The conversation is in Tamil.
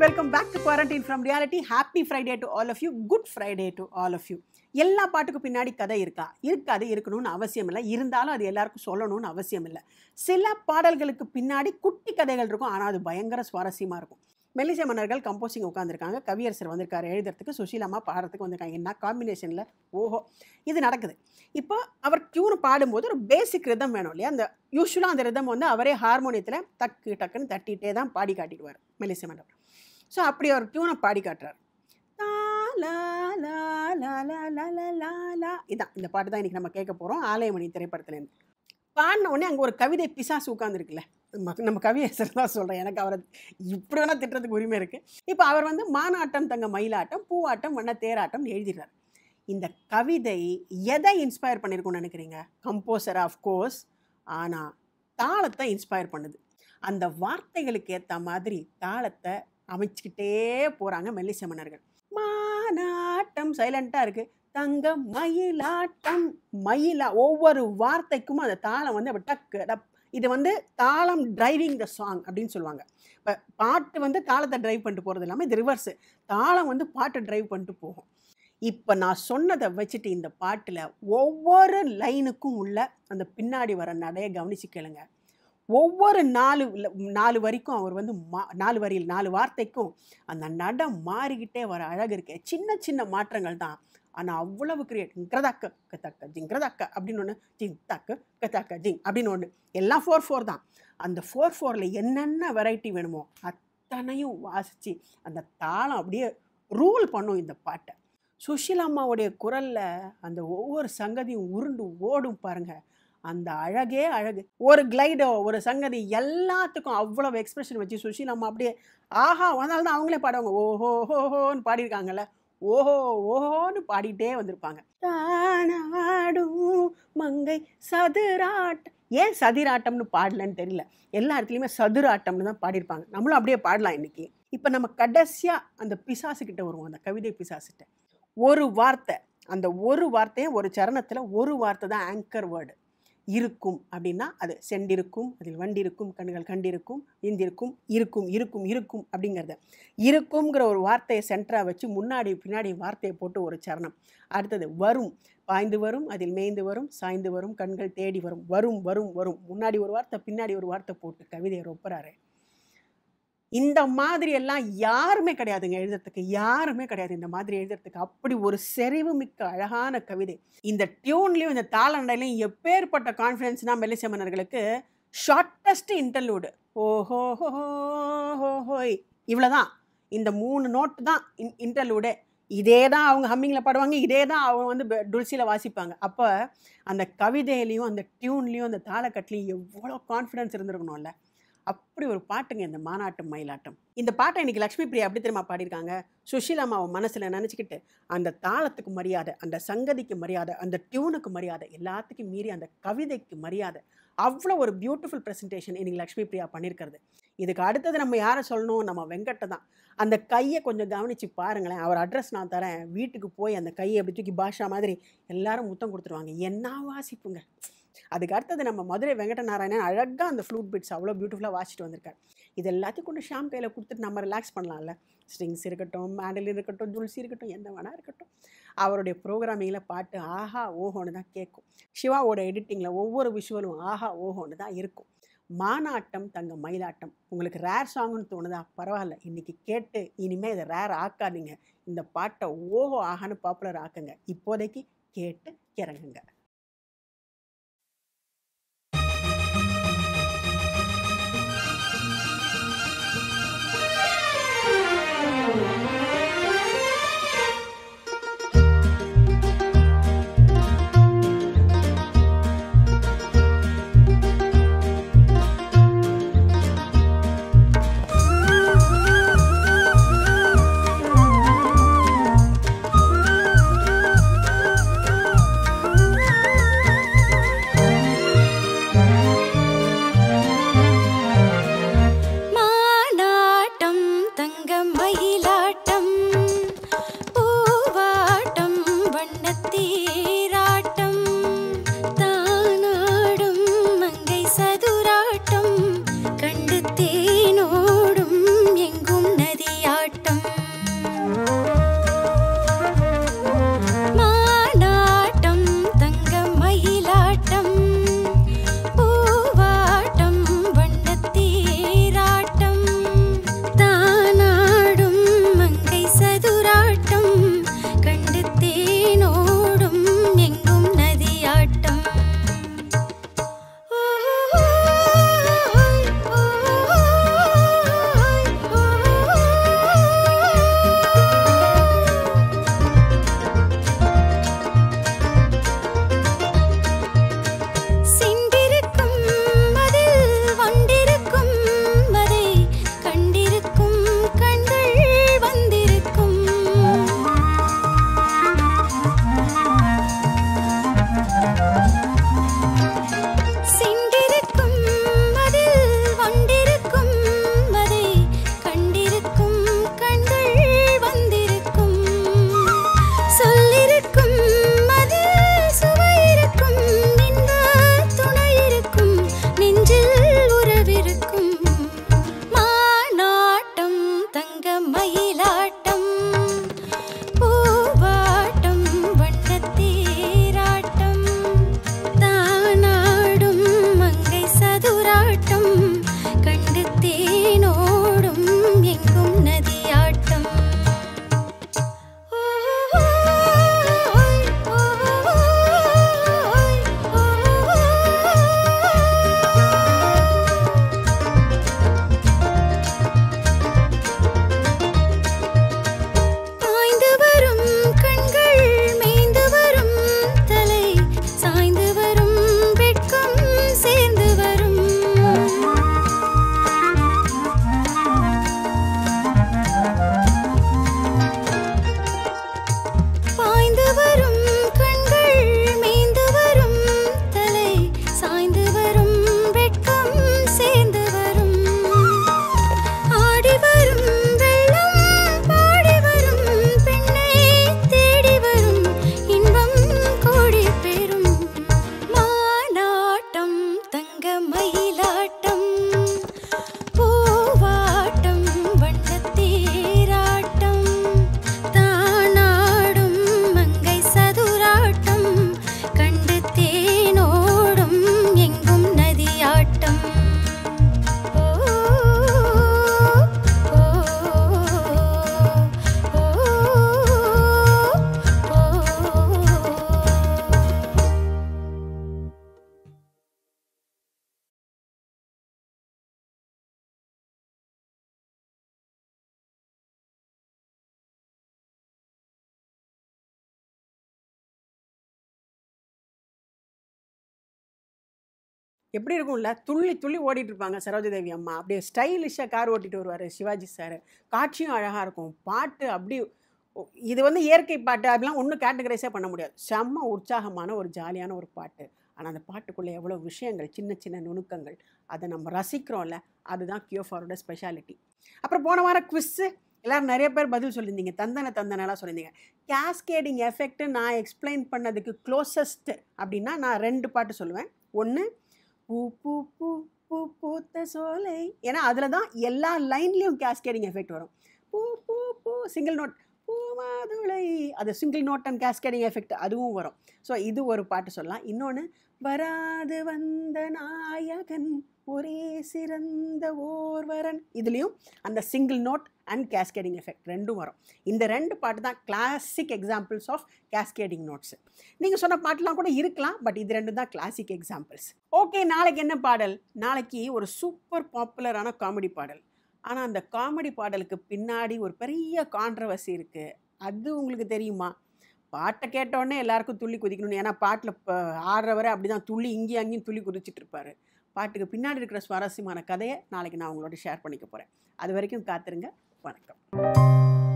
Welcome back to quarantine from reality happy Friday to all of you good Friday to all of you எல்லா பாட்டுக்கும் பின்னாடி கதை இருக்கா இருக்காது இருக்கணும்னு அவசியம் இல்லை இருந்தாலும் அது எல்லாருக்கும் சொல்லணும்னு அவசியம் இல்லை சில பாடல்களுக்கு பின்னாடி குட்டி கதைகள் இருக்கும் ஆனால் அது பயங்கர சுவாரஸ்யமாக இருக்கும் மெல்லிசை மன்னர்கள் கம்போசிங் உட்காந்துருக்காங்க கவியரசர் வந்திருக்காரு எழுதுறதுக்கு சுஷீலம்மா பாடுறதுக்கு வந்திருக்காங்க என்ன காம்பினேஷனில் ஓஹோ இது நடக்குது இப்போ அவர் டியூன் பாடும்போது ஒரு பேசிக் ரிதம் வேணும் இல்லையா அந்த யூஸ்வலாக அந்த ரிதம் வந்து அவரே ஹார்மோனியத்தில் டக்கு டக்குன்னு தட்டிகிட்டே தான் பாடி காட்டிடுவார் மெல்லிசை மன்னர் ஸோ அப்படி அவர் டியூனை பாடி காட்டுறார் லா, லா, லா, லா, லா, லா, லா, லா, லா. இதான் இந்த பாட்டு தான் இன்றைக்கி நம்ம கேட்க போகிறோம் ஆலயமணி திரைப்படத்துலேருந்து பாடின உடனே அங்கே ஒரு கவிதை பிசாசு உட்காந்துருக்குல்ல நம்ம நம்ம கவியரசர் தான் சொல்கிறேன் எனக்கு அவரை இப்படி வேணால் திட்டுறதுக்கு உரிமை இருக்குது இப்போ அவர் வந்து மானாட்டம் தங்க மயிலாட்டம் பூவாட்டம் வண்ண தேராட்டம்னு எழுதிடுறார் இந்த கவிதை எதை இன்ஸ்பயர் பண்ணியிருக்கும்னு நினைக்கிறீங்க கம்போசர் ஆஃப் கோர்ஸ் ஆனால் தாளத்தை இன்ஸ்பயர் பண்ணுது அந்த வார்த்தைகளுக்கு ஏற்ற மாதிரி தாளத்தை அமைச்சுக்கிட்டே போகிறாங்க மெல்லிசை மன்னர்கள் மானாட்டம் சைலண்ட்டாக இருக்குது தங்க மயிலாட்டம் மயிலா ஒவ்வொரு வார்த்தைக்கும் அந்த தாளம் வந்து அப்படி டக்கு டப் இது வந்து தாளம் டிரைவிங் த சாங் அப்படின்னு சொல்லுவாங்க இப்போ பாட்டு வந்து தாளத்தை டிரைவ் பண்ணிட்டு போகிறது இல்லாமல் இது ரிவர்ஸு தாளம் வந்து பாட்டை டிரைவ் பண்ணிட்டு போகும் இப்போ நான் சொன்னதை வச்சுட்டு இந்த பாட்டில் ஒவ்வொரு லைனுக்கும் உள்ள அந்த பின்னாடி வர நடையை கவனிச்சு கேளுங்க ஒவ்வொரு நாலு ல- நாலு வரிக்கும் அவர் வந்து மா நாலு வரியில் நாலு வார்த்தைக்கும் அந்த நட மாறிக்கிட்டே வர அழகு இருக்கே சின்ன சின்ன மாற்றங்கள் தான் ஆனால் அவ்வளவு கிரியேட் கிரதாக்க கத்தாக்க ஜிங் கிரதாக்க அப்படின்னு ஒன்று ஜிங் தாக்க கத்தாக்க ஜிங் அப்படின்னு ஒன்று எல்லாம் ஃபோர் ஃபோர் தான் அந்த ஃபோர் ஃபோரில் என்னென்ன வெரைட்டி வேணுமோ அத்தனையும் வாசித்து அந்த தாளம் அப்படியே ரூல் பண்ணும் இந்த பாட்டை சுஷீலா அம்மாவுடைய குரலில் அந்த ஒவ்வொரு சங்கதியும் உருண்டு ஓடும் பாருங்க அந்த அழகே அழகு ஒரு கிளைடோ ஒரு சங்கதி எல்லாத்துக்கும் அவ்வளவு எக்ஸ்பிரஷன் வச்சு சுஷீலா அம்மா அப்படியே ஆஹா அதனால தான் அவங்களே பாடுவாங்க ஓஹோ ஹோஹோன்னு பாடியிருக்காங்கல்ல ஓஹோ ஓஹோன்னு பாடிட்டே வந்திருப்பாங்க தானாடும் மங்கை சதுராட்டம் ஏன் சதிராட்டம்னு பாடலன்னு தெரியல எல்லா இடத்துலையுமே சதுராட்டம்னு தான் பாடியிருப்பாங்க நம்மளும் அப்படியே பாடலாம் இன்னைக்கு இப்போ நம்ம கடைசியாக அந்த பிசாசுக்கிட்ட வருவோம் அந்த கவிதை பிசாசுகிட்ட ஒரு வார்த்தை அந்த ஒரு வார்த்தையை ஒரு சரணத்தில் ஒரு வார்த்தை தான் ஆங்கர் வேர்டு இருக்கும் அப்படின்னா அது செண்டிருக்கும் அதில் வண்டிருக்கும் கண்ணுகள் கண்டிருக்கும் இந்திருக்கும் இருக்கும் இருக்கும் இருக்கும் அப்படிங்கிறத இருக்குங்கிற ஒரு வார்த்தையை சென்டராக வச்சு முன்னாடி பின்னாடி வார்த்தையை போட்டு ஒரு சரணம் அடுத்தது வரும் பாய்ந்து வரும் அதில் மேய்ந்து வரும் சாய்ந்து வரும் கண்கள் தேடி வரும் வரும் வரும் வரும் முன்னாடி ஒரு வார்த்தை பின்னாடி ஒரு வார்த்தை போட்டு கவிதையை ரொப்புறாரு இந்த மாதிரி எல்லாம் யாருமே கிடையாதுங்க எழுதுறதுக்கு யாருமே கிடையாது இந்த மாதிரி எழுதுறதுக்கு அப்படி ஒரு செறிவு மிக்க அழகான கவிதை இந்த டியூன்லேயும் இந்த தாளண்டையிலையும் எப்பேற்பட்ட கான்ஃபிடென்ஸ்னா மெல்லிசை மன்னர்களுக்கு ஷார்ட்டஸ்ட் இன்டர்லூடு ஓஹோ ஹோய் இவ்வளோதான் இந்த மூணு நோட்டு தான் இன் இன்டர்லூடே இதே தான் அவங்க ஹம்மிங்கில் பாடுவாங்க இதே தான் அவங்க வந்து டுல்சியில் வாசிப்பாங்க அப்போ அந்த கவிதையிலையும் அந்த டியூன்லேயும் அந்த தாளக்கட்டுலையும் எவ்வளோ கான்ஃபிடென்ஸ் இருந்திருக்கணும்ல அப்படி ஒரு பாட்டுங்க இந்த மாநாட்டம் மயிலாட்டம் இந்த பாட்டை இன்னைக்கு லக்ஷ்மி பிரியா எப்படி தெரியுமா பாடியிருக்காங்க சுஷீலா அம்மாவை மனசில் நினச்சிக்கிட்டு அந்த தாளத்துக்கு மரியாதை அந்த சங்கதிக்கு மரியாதை அந்த டியூனுக்கு மரியாதை எல்லாத்துக்கும் மீறி அந்த கவிதைக்கு மரியாதை அவ்வளோ ஒரு பியூட்டிஃபுல் ப்ரெசன்டேஷன் இன்னைக்கு லக்ஷ்மி பிரியா பண்ணியிருக்கிறது இதுக்கு அடுத்தது நம்ம யாரை சொல்லணும் நம்ம வெங்கட்டை தான் அந்த கையை கொஞ்சம் கவனித்து பாருங்களேன் அவர் அட்ரஸ் நான் தரேன் வீட்டுக்கு போய் அந்த கையை அப்படி தூக்கி பாஷா மாதிரி எல்லாரும் முத்தம் கொடுத்துருவாங்க என்ன வாசிப்புங்க அதுக்கு அடுத்தது நம்ம மதுரை வெங்கட நாராயணன் அழகாக அந்த ஃப்ளூட் பிட்ஸ் அவ்வளோ பியூட்டிஃபுல்லாக வாசிட்டு வந்திருக்காரு இது எல்லாத்தையும் கொண்டு ஷாம் கையில் கொடுத்துட்டு நம்ம ரிலாக்ஸ் பண்ணலாம்ல ஸ்ட்ரிங்ஸ் இருக்கட்டும் மேண்டலின் இருக்கட்டும் ஜுல்சி இருக்கட்டும் எந்த வேணா இருக்கட்டும் அவருடைய ப்ரோக்ராமிங்கில் பாட்டு ஆஹா ஓஹோன்னு தான் கேட்கும் சிவாவோட எடிட்டிங்கில் ஒவ்வொரு விஷுவலும் ஆஹா ஓஹோன்னு தான் இருக்கும் மானாட்டம் தங்க மயிலாட்டம் உங்களுக்கு ரேர் சாங்னு தோணுதா பரவாயில்ல இன்னைக்கு கேட்டு இனிமேல் இதை ரேர் ஆக்காதீங்க இந்த பாட்டை ஓஹோ ஆகான்னு பாப்புலர் ஆக்குங்க இப்போதைக்கு கேட்டு இறங்குங்க ஆ எப்படி இருக்கும்ல துள்ளி துள்ளி ஓடிட்டு இருப்பாங்க சரோஜதேவி அம்மா அப்படியே ஸ்டைலிஷாக கார் ஓட்டிட்டு வருவார் சிவாஜி சார் காட்சியும் அழகாக இருக்கும் பாட்டு அப்படி ஓ- இது வந்து இயற்கை பாட்டு அப்படிலாம் ஒன்றும் கேட்டகரைஸே பண்ண முடியாது செம்ம உற்சாகமான ஒரு ஜாலியான ஒரு பாட்டு ஆனால் அந்த பாட்டுக்குள்ளே எவ்வளோ விஷயங்கள் சின்ன சின்ன நுணுக்கங்கள் அதை நம்ம ரசிக்கிறோம்ல அதுதான் கியோஃபாரோட ஸ்பெஷாலிட்டி அப்புறம் போன வாரம் குவிஸ்ஸு எல்லாரும் நிறைய பேர் பதில் சொல்லியிருந்தீங்க தந்தன தந்தனலாம் சொல்லியிருந்தீங்க கேஸ்கேடிங் எஃபெக்ட் நான் எக்ஸ்பிளைன் பண்ணதுக்கு க்ளோசஸ்ட் அப்படின்னா நான் ரெண்டு பாட்டு சொல்லுவேன் ஒன்று பூ பூ பூ பூ பூத்த சோலை ஏன்னா அதில் தான் எல்லா லைன்லேயும் கேஸ்கேடிங் எஃபெக்ட் வரும் பூ பூ பூ சிங்கிள் நோட் பூ மாதுளை அது single note and cascading effect அதுவும் வரும் ஸோ இது ஒரு பாட்டு சொல்லலாம் இன்னொன்று வராது வந்த நாயகன் ஒரே சிறந்த ஓர்வரன் இதுலேயும் அந்த single note and cascading effect ரெண்டும் வரும் இந்த ரெண்டு பாட்டு தான் classic examples of cascading notes நீங்கள் சொன்ன பாட்டுலாம் கூட இருக்கலாம் பட் இது ரெண்டும் தான் கிளாசிக் எக்ஸாம்பிள்ஸ் ஓகே நாளைக்கு என்ன பாடல் நாளைக்கு ஒரு சூப்பர் பாப்புலரான காமெடி பாடல் ஆனால் அந்த காமெடி பாடலுக்கு பின்னாடி ஒரு பெரிய கான்ட்ரவர்சி இருக்குது அது உங்களுக்கு தெரியுமா பாட்டை கேட்டோடனே எல்லாருக்கும் துள்ளி குதிக்கணும் ஏன்னா பாட்டில் இப்போ ஆடுறவரை அப்படி தான் துள்ளி இங்கேயும் அங்கேயும் துள்ளி குதிச்சிட்டு இருப்பாரு பாட்டுக்கு பின்னாடி இருக்கிற சுவாரஸ்யமான கதையை நாளைக்கு நான் உங்களோட ஷேர் பண்ணிக்க போகிறேன் அது வரைக்கும் காத்துருங்க வணக்கம்